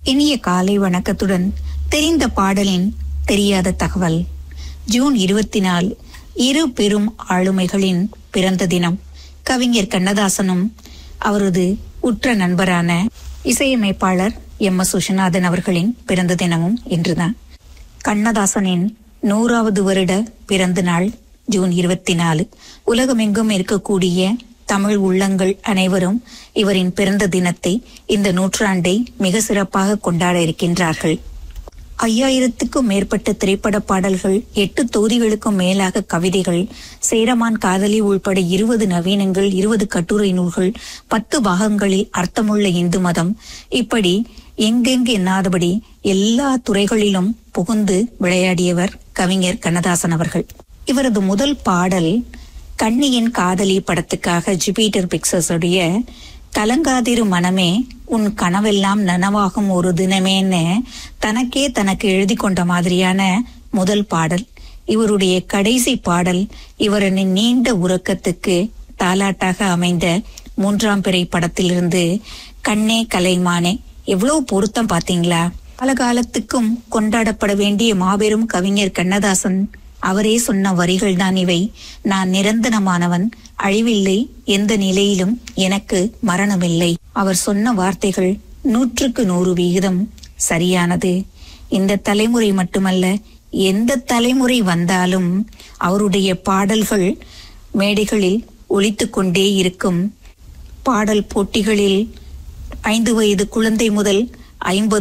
இனிய காலை வணக்கத்துடன் தெரிந்த பாடலின் தெரியாத தகவல் ஜூன் இருபத்தி நாலு இரு பெரும் ஆளுமைகளின் பிறந்த தினம் கவிஞர் கண்ணதாசனும் அவரது உற்ற நண்பரான இசையமைப்பாளர் எம் எஸ் விஸ்வநாதன் அவர்களின் பிறந்த தினமும் இன்றுதான் கண்ணதாசனின் நூறாவது வருட பிறந்த நாள் ஜூன் இருபத்தி நாலு உலகமெங்கும் இருக்கக்கூடிய தமிழ் உள்ளங்கள் அனைவரும் இவரின் பிறந்த தினத்தை இந்த நூற்றாண்டை மிக சிறப்பாக கொண்டாட இருக்கின்றார்கள் ஐயாயிரத்துக்கும் மேற்பட்ட திரைப்பட பாடல்கள் எட்டு தொகுதிகளுக்கும் மேலாக கவிதைகள் சேரமான் காதலி உள்பட இருபது நவீனங்கள் இருபது கட்டுரை நூல்கள் பத்து பாகங்களில் அர்த்தமுள்ள இந்து மதம் இப்படி எங்கெங்கு எண்ணாதபடி எல்லா துறைகளிலும் புகுந்து விளையாடியவர் கவிஞர் கண்ணதாசன் அவர்கள் இவரது முதல் பாடல் கண்ணியின் காதலி படத்துக்காக ஜுபிட்டர் பிக்சர்ஸ் உடைய கலங்காதிரு மனமே உன் கனவெல்லாம் நனவாகும் ஒரு தினமேன்னு தனக்கே தனக்கு எழுதி கொண்ட மாதிரியான முதல் பாடல் இவருடைய கடைசி பாடல் இவரின் நீண்ட உறக்கத்துக்கு தாலாட்டாக அமைந்த மூன்றாம் பிறை படத்திலிருந்து கண்ணே கலைமானே எவ்வளவு பொருத்தம் பாத்தீங்களா பல காலத்துக்கும் கொண்டாடப்பட வேண்டிய மாபெரும் கவிஞர் கண்ணதாசன் அவரே சொன்ன வரிகள் தான் இவை நான் நிரந்தரமானவன் அழிவில்லை எந்த நிலையிலும் எனக்கு மரணமில்லை அவர் சொன்ன வார்த்தைகள் நூற்றுக்கு நூறு விகிதம் சரியானது இந்த தலைமுறை மட்டுமல்ல எந்த தலைமுறை வந்தாலும் அவருடைய பாடல்கள் மேடைகளில் ஒலித்துக் கொண்டே இருக்கும் பாடல் போட்டிகளில் ஐந்து வயது குழந்தை முதல் ஐம்பது